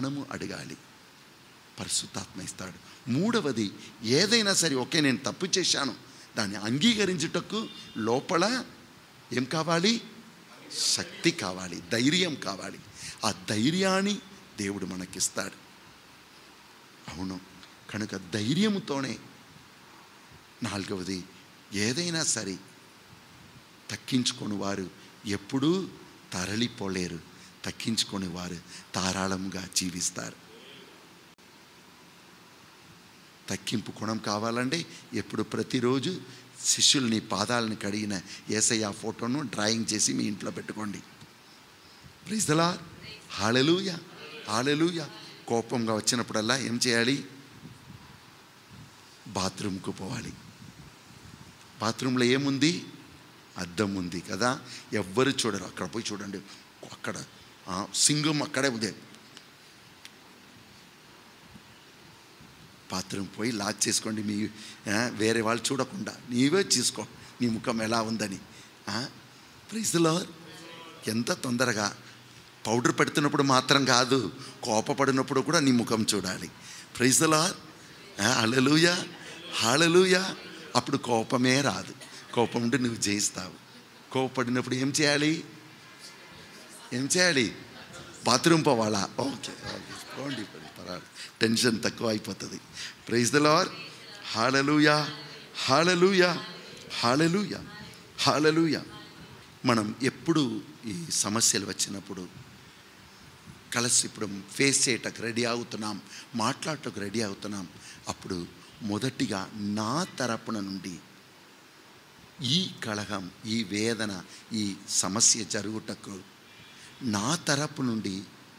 జ్ఞానము అడగాలి పరిశుద్ధాత్మ ఇస్తాడు మూడవది ఏదైనా సరే ఓకే నేను తప్పు చేశాను దాన్ని అంగీకరించుటకు లోపల ఏం కావాలి శక్తి కావాలి ధైర్యం కావాలి ఆ ధైర్యాన్ని దేవుడు మనకిస్తాడు అవును కనుక ధైర్యముతోనే నాలుగవది ఏదైనా సరే తక్కించుకొని వారు ఎప్పుడూ తరలిపోలేరు తక్కించుకొని వారు ధారాళంగా జీవిస్తారు తక్కింపు గుణం కావాలంటే ఎప్పుడు ప్రతిరోజు శిష్యుల్ని పాదాలను కడిగిన ఏసయ్య ఫోటోను డ్రాయింగ్ చేసి మీ ఇంట్లో పెట్టుకోండి ప్రైజ్దలా హాలెలూయ హాలెలూయ కోపంగా వచ్చినప్పుడల్లా ఏం చేయాలి బాత్రూమ్కు పోవాలి బాత్రూంలో ఏముంది అద్దం ఉంది కదా ఎవ్వరు చూడరు అక్కడ పోయి చూడండి అక్కడ ఆ, సింగం అక్కడే ఉంది బాత్రూమ్ పోయి లాక్ చేసుకోండి మీ ఆ, వేరే వాళ్ళు చూడకుండా నీవే చూసుకో నీ ముఖం ఎలా ఉందని ప్రైజ్లో ఎంత తొందరగా పౌడర్ పెడుతున్నప్పుడు మాత్రం కాదు కోపపడినప్పుడు కూడా నీ ముఖం చూడాలి ప్రైజ్లా హలలుయ హాలలుయ అప్పుడు కోపమే రాదు కోపం ఉంటే నువ్వు జయిస్తావు కోపపడినప్పుడు ఏం చేయాలి ఏం చేయాలి బాత్రూమ్ పోవాలా ఓకే ఓకే పోండి పోండి, పర్వాలేదు టెన్షన్ తక్కువ అయిపోతుంది praise the lord hallelujah hallelujah hallelujah hallelujah మనం ఎప్పుడు ఈ సమస్యలు వచ్చినప్పుడు కలిసి ఇప్పుడు ఫేస్ చేయటకు రెడీ అవుతున్నాం మాట్లాడటకు రెడీ అవుతున్నాం అప్పుడు మొదటిగా నా తరపున నుండి ఈ కలహం ఈ వేదన ఈ సమస్య జరుగుటకు నా తరపు నుండి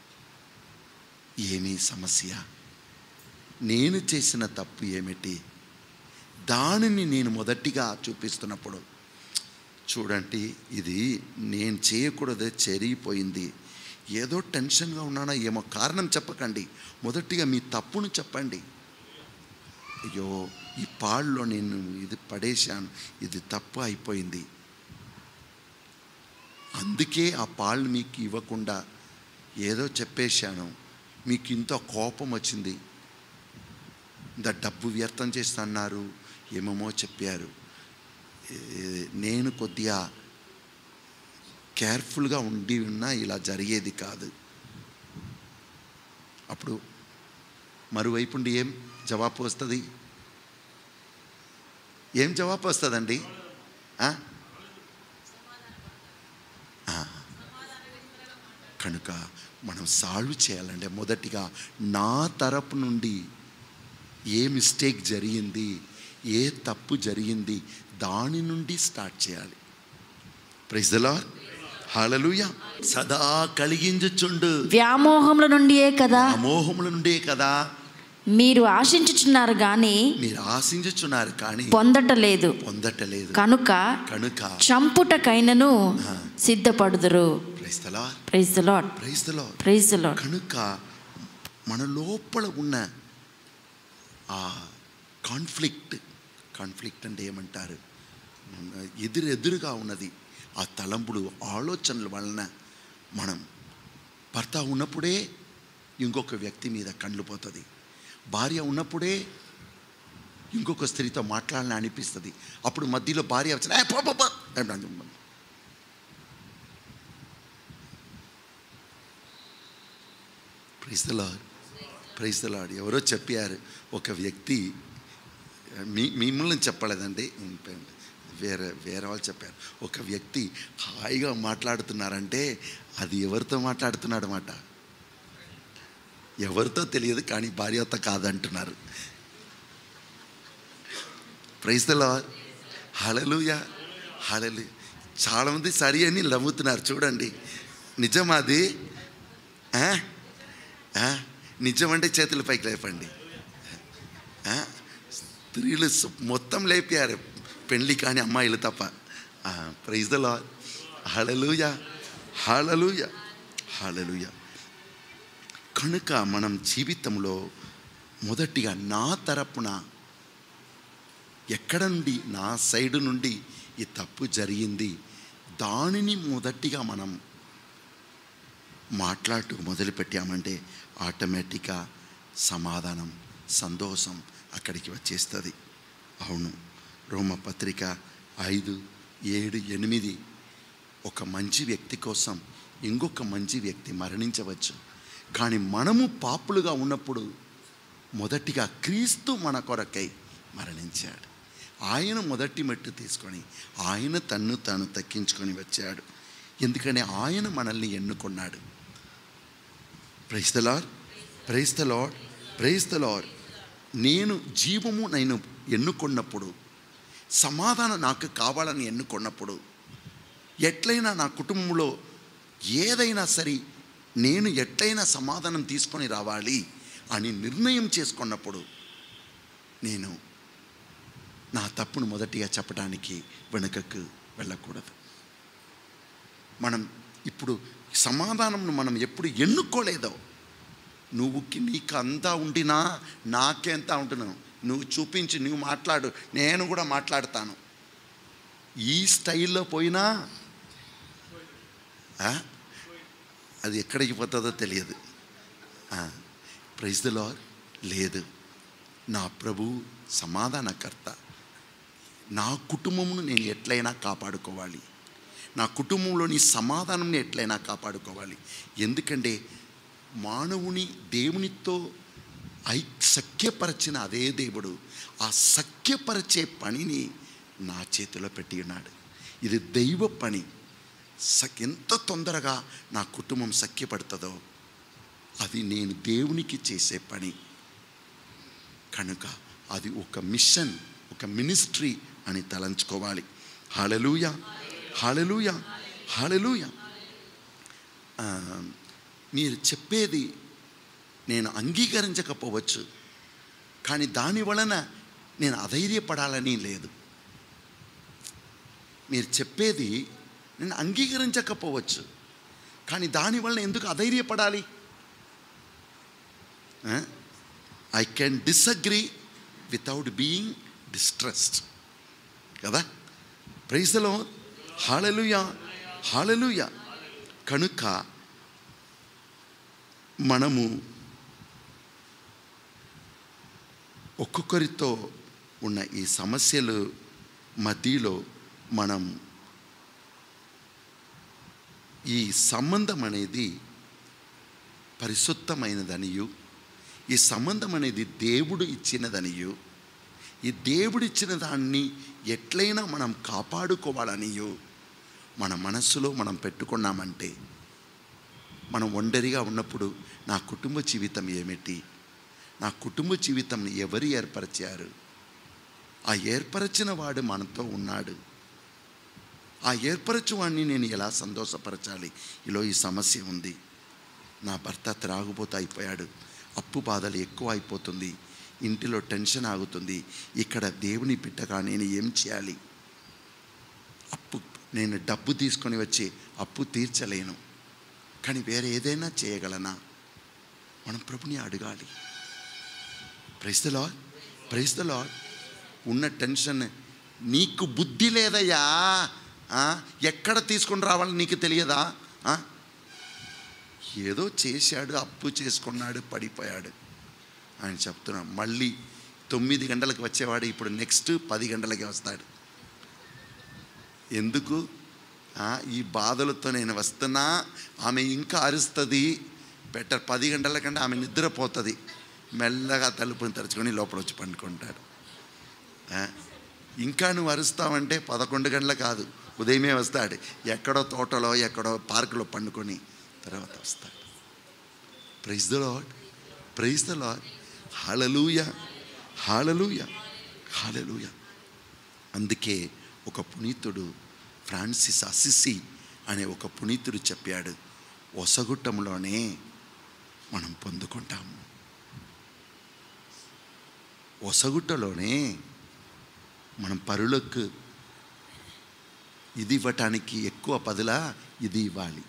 ఏమీ సమస్య నేను చేసిన తప్పు ఏమిటి దానిని నేను మొదటిగా చూపిస్తున్నప్పుడు చూడండి ఇది నేను చేయకూడదు చెరిగిపోయింది ఏదో టెన్షన్గా ఉన్నానా ఏమో కారణం చెప్పకండి మొదటిగా మీ తప్పును చెప్పండి అయ్యో ఈ పాళ్ళలో నేను ఇది పడేశాను ఇది తప్పు అయిపోయింది అందుకే ఆ పాళ్ళు మీకు ఇవ్వకుండా ఏదో చెప్పేశాను మీకు ఇంత కోపం వచ్చింది ఇంత డబ్బు వ్యర్థం చేస్తున్నారు ఏమేమో చెప్పారు ఏ- నేను కొద్దిగా కేర్ఫుల్గా ఉండి ఉన్నా ఇలా జరిగేది కాదు అప్పుడు మరోవైపు ఉండి ఏం జవాబు వస్తుంది ఏం జవాబు వస్తుందండి ఆ? ఆ. కనుక మనం సాల్వ్ చేయాలంటే మొదటిగా నా తరపు నుండి ఏ మిస్టేక్ జరిగింది ఏ తప్పు జరిగింది దాని నుండి స్టార్ట్ చేయాలి ప్రైజ్లా హాలలుయ సదా కలిగించుచుండు వ్యామోహముల నుండియే కదా అమోహముల నుండే కదా మీరు ఆశించుచున్నారు గాని మీరు ఆశించుచున్నారు కానీ పొందటలేదు పొందటలేదు కనుక కనుక చంపుటకైనను ఆ. సిద్ధపడుదురు ప్రైస్తలా ప్రైజ్ ద లాడ్ ప్రైస్తలో ప్రైజ్ ద లాడ్ కనుక మన లోపల ఉన్న ఆ కాన్ఫ్లిక్ట్ కాన్ఫ్లిక్ట్ అంటే ఏమంటారు ఎదురెదురుగా ఉన్నది ఆ తలంపులు ఆలోచనల వలన మనం భర్త ఉన్నప్పుడే ఇంకొక వ్యక్తి మీద కండ్లు పోతుంది భార్య ఉన్నప్పుడే ఇంకొక స్త్రీతో మాట్లాడాలని అనిపిస్తుంది అప్పుడు మధ్యలో భార్య వచ్చిన "ఏ, పో, పో, పో" అంటాను. Praise the lord praise the lord ఎవరో చెప్పారు ఒక వ్యక్తి మీ మిమ్మల్ని చెప్పలేదండి వేరే వేరే వాళ్ళు చెప్పారు ఒక వ్యక్తి హాయిగా మాట్లాడుతున్నారంటే అది ఎవరితో మాట్లాడుతున్నాడు అన్నమాట ఎవరితో తెలియదు కానీ భార్యతో కాదంటున్నారు ప్రైజ్ ద లార్డ్ హలలుయ హలలు చాలామంది సరి అని నవ్వుతున్నారు చూడండి నిజమా అది ఆ? ఆ? నిజమంటే చేతుల పైకి లేపండి ఆ? స్త్రీలు సు- మొత్తం లేపారు పెళ్ళి కాని అమ్మాయిలు తప్ప ప్రైజ్ ద లా హళలుయ హళలుయ హళలుయ కనుక మనం జీవితంలో మొదటిగా నా తరపున ఎక్కడ నుండి నా సైడు నుండి ఈ తప్పు జరిగింది దానిని మొదటిగా మనం మాట్లాడుతూ మొదలుపెట్టామంటే ఆటోమేటిక్గా సమాధానం సంతోషం అక్కడికి వచ్చేస్తుంది అవును రోమపత్రిక ఐదు ఏడు ఎనిమిది ఒక మంచి వ్యక్తి కోసం ఇంకొక మంచి వ్యక్తి మరణించవచ్చు కానీ మనము పాపులుగా ఉన్నప్పుడు మొదటిగా క్రీస్తు మన కొరకై మరణించాడు ఆయన మొదటి మెట్టు తీసుకొని ఆయన తన్ను తాను తగ్గించుకొని వచ్చాడు ఎందుకని ఆయన మనల్ని ఎన్నుకున్నాడు praise the lord praise the lord praise the lord నేను జీవము నేను ఎన్నుకున్నప్పుడు సమాధానం నాకు కావాలని ఎన్నుకున్నప్పుడు ఎట్లయినా నా కుటుంబంలో ఏదైనా సరే నేను ఎట్లయినా సమాధానం తీసుకొని రావాలి అని నిర్ణయం చేసుకున్నప్పుడు నేను నా తప్పును మొదటిగా చెప్పడానికి వెనుకకు వెళ్ళకూడదు మనం ఇప్పుడు సమాధానంను మనం ఎప్పుడు ఎన్నుకోలేదో నువ్వు నీకు అంతా ఉండినా నాకెంత ఉంటున్నావు నువ్వు చూపించి నువ్వు మాట్లాడు నేను కూడా మాట్లాడతాను ఈ స్టైల్లో పోయినా ఆ? అది ఎక్కడికి పోతుందో తెలియదు ప్రైజ్ ద లార్ లేదు నా ప్రభు సమాధానకర్త నా కుటుంబమును నేను ఎట్లయినా కాపాడుకోవాలి నా కుటుంబంలోని సమాధానంని ఎట్లయినా కాపాడుకోవాలి ఎందుకంటే మానవుని దేవునితో ఐ సఖ్యపరచిన అదే దేవుడు ఆ సఖ్యపరిచే పనిని నా చేతిలో పెట్టి ఉన్నాడు ఇది దైవ పని స ఎంత తొందరగా నా కుటుంబం సఖ్యపడుతుందో అది నేను దేవునికి చేసే పని కనుక అది ఒక మిషన్ ఒక మినిస్ట్రీ అని తలంచుకోవాలి హాలలుయ హాలలుయ హాలలుయ మీరు చెప్పేది నేను అంగీకరించకపోవచ్చు కానీ దాని వలన నేను అధైర్యపడాలని లేదు మీరు చెప్పేది నేను అంగీకరించకపోవచ్చు కానీ దానివల్ల ఎందుకు అధైర్యపడాలి I can disagree without being distressed కదా ప్రైజ్లో హాలలుయ హాలలుయ కనుక మనము ఒక్కొక్కరితో ఉన్న ఈ సమస్యలు మధ్యలో మనం ఈ సంబంధం అనేది పరిశుద్ధమైనదనియు ఈ సంబంధం అనేది దేవుడు ఇచ్చినదనియు ఈ దేవుడు ఇచ్చిన దాన్ని ఎట్లయినా మనం కాపాడుకోవాలనియు మన మనస్సులో మనం పెట్టుకున్నామంటే మనం ఒంటరిగా ఉన్నప్పుడు నా కుటుంబ జీవితం ఏమిటి నా కుటుంబ జీవితం ఎవరు ఏర్పరిచారు ఆ ఏర్పరచిన వాడు మనతో ఉన్నాడు ఆ ఏర్పరచువాడిని నేను ఎలా సంతోషపరచాలి ఇలా ఈ సమస్య ఉంది నా భర్త త్రాగుబోతూ అయిపోయాడు అప్పు బాధలు ఎక్కువ అయిపోతుంది ఇంటిలో టెన్షన్ ఆగుతుంది ఇక్కడ దేవుని బిడ్డగా నేను ఏం చేయాలి అప్పు నేను డబ్బు తీసుకొని వచ్చి అప్పు తీర్చలేను కానీ వేరే ఏదైనా చేయగలనా మనం ప్రభుని అడగాలి praise the lord praise the lord ఉన్న టెన్షన్ నీకు బుద్ధి లేదయ్యా ఆ? ఎక్కడ తీసుకొని రావాలని నీకు తెలియదా ఆ? ఏదో చేశాడు అప్పు చేసుకున్నాడు పడిపోయాడు ఆయన చెప్తున్నాం మళ్ళీ తొమ్మిది గంటలకు వచ్చేవాడు ఇప్పుడు నెక్స్ట్ పది గంటలకి వస్తాడు ఎందుకు ఆ, ఈ బాధలతో నేను వస్తున్నా ఆమె ఇంకా అరుస్తుంది బెటర్ పది గంటల కంటే ఆమె నిద్రపోతుంది మెల్లగా తలుపుని తెరుచుకొని లోపల వచ్చి పండుకుంటాడు ఆ, ఇంకా నువ్వు అరుస్తావంటే పదకొండు గంటల కాదు ఉదయమే వస్తాడు ఎక్కడో తోటలో ఎక్కడో పార్కులో పండుకొని తర్వాత వస్తాడు praise the lord praise the lord hallelujah hallelujah hallelujah అందుకే ఒక పునీతుడు ఫ్రాన్సిస్ అసిసి అనే ఒక పునీతుడు చెప్పాడు ఒసగుట్టంలోనే మనం పొందుకుంటాము ఒసగుట్టలోనే మనం పరులకు ఇది ఇవ్వటానికి ఎక్కువ పదులా ఇది ఇవ్వాలి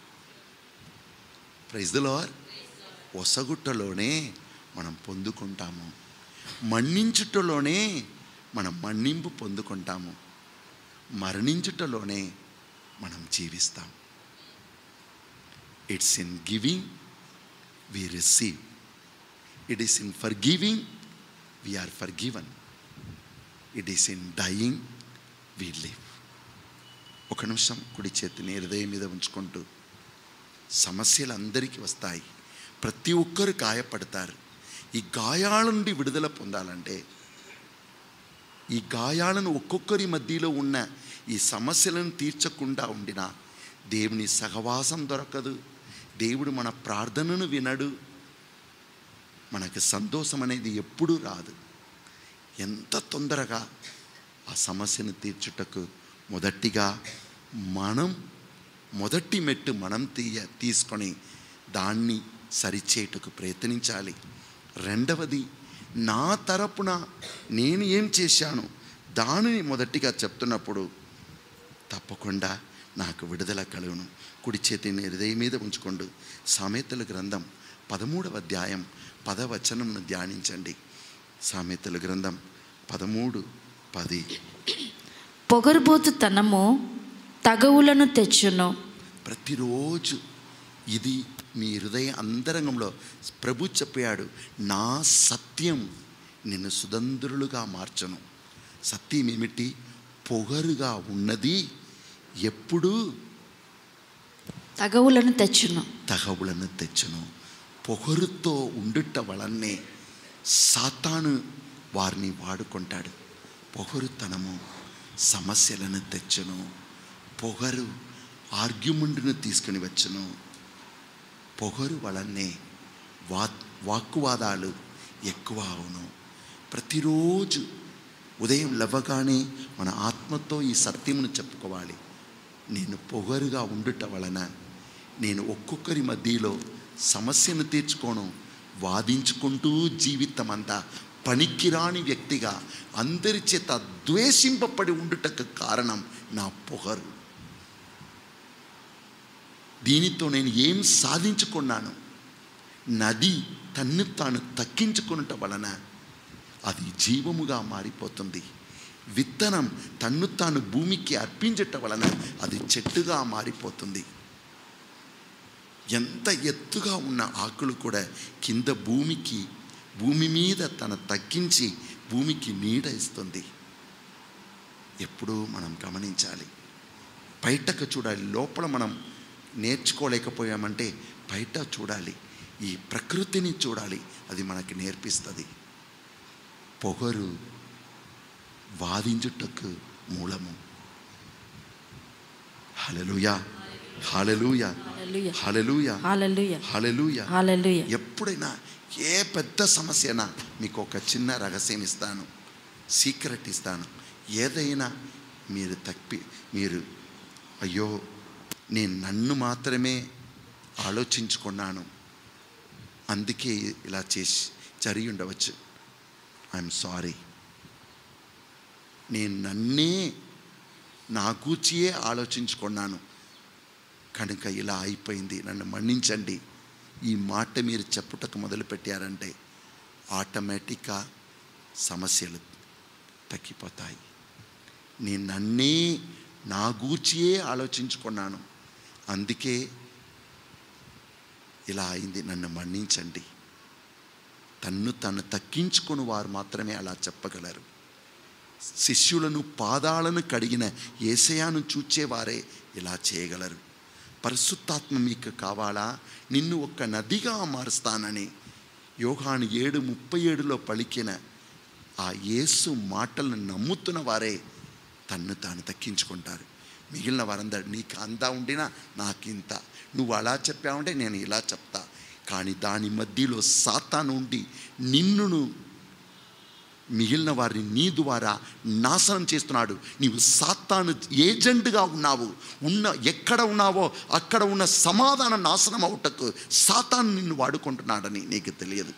ప్రైజ్ ద లార్ ఒసగుట్టలోనే మనం పొందుకుంటాము మన్నించుటలోనే మనం మన్నింపు పొందుకుంటాము మరణించుటలోనే మనం జీవిస్తాం it's in giving we receive it is in forgiving we are forgiven it is in dying we live ఒక నిమిషం కుడి చేతిని హృదయం మీద ఉంచుకుంటూ సమస్యలు అందరికీ వస్తాయి ప్రతి ఒక్కరు గాయపడతారు ఈ గాయాల నుండి విడుదల పొందాలంటే ఈ గాయాలను ఒక్కొక్కరి మధ్యలో ఉన్న ఈ సమస్యలను తీర్చకుండా ఉండిన దేవుని సహవాసం దొరకదు దేవుడు మన ప్రార్థనను వినడు మనకు సంతోషం అనేది ఎప్పుడూ రాదు ఎంత తొందరగా ఆ సమస్యను తీర్చుటకు మొదటిగా మనం మొదటి మెట్టు మనం తీయ తీసుకొని దాన్ని సరిచేయటకు ప్రయత్నించాలి రెండవది నా తరపున నేను ఏం చేశాను దానిని మొదటిగా చెప్తున్నప్పుడు తప్పకుండా నాకు విడుదల కలుగును కుడి చేతిని హృదయం మీద ఉంచుకోండు సామెతల గ్రంథం పదమూడవ అధ్యాయం పదవచనంను ధ్యానించండి సామెతల గ్రంథం పదమూడు పది పొగరుబోతుతనము తగవులను తెచ్చును ప్రతిరోజు ఇది మీ హృదయ అంతరంగంలో ప్రభు చెప్పాడు నా సత్యం నిన్ను సుదందరులుగా మార్చను సత్యం ఏమిటి పొగరుగా ఉన్నది ఎప్పుడు తగవులను తెచ్చును తగవులను తెచ్చును పొగరుతో ఉండుట వలనే సాతాను వారిని వాడుకుంటాడు పొగరుతనము సమస్యలను తెచ్చును పొగరు ఆర్గ్యుమెంట్ను తీసుకుని వచ్చును పొగరు వలనే వా వాక్కువాదాలు ఎక్కువ అవును ప్రతిరోజు ఉదయం లేవగానే మన ఆత్మతో ఈ సత్యమును చెప్పుకోవాలి నేను పొగరుగా ఉండుట వలన నేను ఒక్కొక్కరి మధ్యలో సమస్యను తీర్చుకోను వాదించుకుంటూ జీవితం అంతా పనికిరాని వ్యక్తిగా అందరి చేత ద్వేషింపబడి ఉండుటకు కారణం నా పొగరు దీనితో నేను ఏం సాధించుకున్నాను నది తన్ను తాను తక్కించుకునుట వలన అది జీవముగా మారిపోతుంది విత్తనం తన్ను తాను భూమికి అర్పించట వలన అది చెట్టుగా మారిపోతుంది ఎంత ఎత్తుగా ఉన్న ఆకులు కూడా కింద భూమికి భూమి మీద తన తగ్గించి భూమికి నీడ ఇస్తుంది ఎప్పుడూ మనం గమనించాలి బయటకు చూడాలి లోపల మనం నేర్చుకోలేకపోయామంటే బయట చూడాలి ఈ ప్రకృతిని చూడాలి అది మనకి నేర్పిస్తుంది పొగరు వాదించుటకు మూలము హలలుయా హలలుయా హల్లెలూయా. హలలుయా హల్లెలూయా. హలలుయా హల్లెలూయా. ఎప్పుడైనా ఏ పెద్ద సమస్యనా మీకు ఒక చిన్న రహస్యం ఇస్తాను సీక్రెట్ ఇస్తాను ఏదైనా మీరు తప్పి మీరు అయ్యో నేను నన్ను మాత్రమే ఆలోచించుకున్నాను అందుకే ఇలా చేసి జరిగి ఉండవచ్చు ఐఎమ్ సారీ నేను నన్నే నా కూర్చియే ఆలోచించుకున్నాను కనుక ఇలా అయిపోయింది నన్ను మన్నించండి ఈ మాట మీరు చెప్పుటకు మొదలుపెట్టారంటే ఆటోమేటిక్గా సమస్యలు తగ్గిపోతాయి నేను నన్నే నా గూర్చియే ఆలోచించుకున్నాను అందుకే ఇలా అయింది నన్ను మన్నించండి తన్ను తను తక్కించుకుని వారు మాత్రమే అలా చెప్పగలరు శిష్యులను పాదాలను కడిగిన ఏసయాను చూచేవారే ఇలా చేయగలరు పరిశుద్ధాత్మ మీకు కావాలా నిన్ను ఒక నదిగా మారుస్తానని యోహాను ఏడు ముప్పై ఏడులో పలికిన ఆ యేసు మాటలను నమ్ముతున్న వారే తన్ను తాను తక్కించుకుంటారు మిగిలిన వారందరూ నీకు అంతా ఉండినా నాకింత నువ్వు అలా చెప్పావంటే నేను ఇలా చెప్తా కానీ దాని మధ్యలో సాతాను ఉండి నిన్నును మిగిలిన వారిని నీ ద్వారా నాశనం చేస్తున్నాడు నీవు సాతాను ఏజెంట్గా ఉన్నావు ఉన్న ఎక్కడ ఉన్నావో అక్కడ ఉన్న సమాధానం నాశనం అవుటకు సాతాను నిన్ను వాడుకుంటున్నాడని నీకు తెలియదు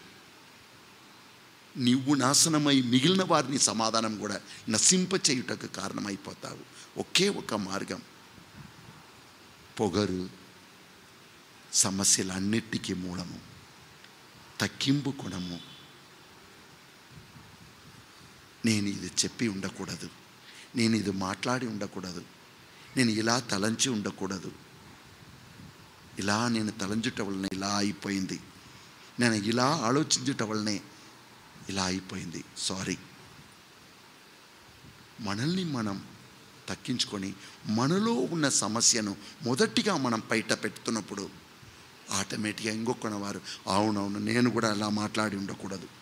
నీవు నాశనమై మిగిలిన వారిని సమాధానం కూడా నశింప చేయుటకు కారణమైపోతావు ఒకే ఒక మార్గం పొగరు సమస్యలన్నిటికీ మూలము తక్కింపు గుణము నేను ఇది చెప్పి ఉండకూడదు నేను ఇది మాట్లాడి ఉండకూడదు నేను ఇలా తలంచి ఉండకూడదు ఇలా నేను తలంచుట వలన ఇలా అయిపోయింది నేను ఇలా ఆలోచించుట వలనే ఇలా అయిపోయింది సారీ మనల్ని మనం తక్కించుకొని మనలో ఉన్న సమస్యను మొదటిగా మనం బయట పెడుతున్నప్పుడు ఆటోమేటిక్గా ఇంకొకన వారు అవునవును నేను కూడా అలా మాట్లాడి ఉండకూడదు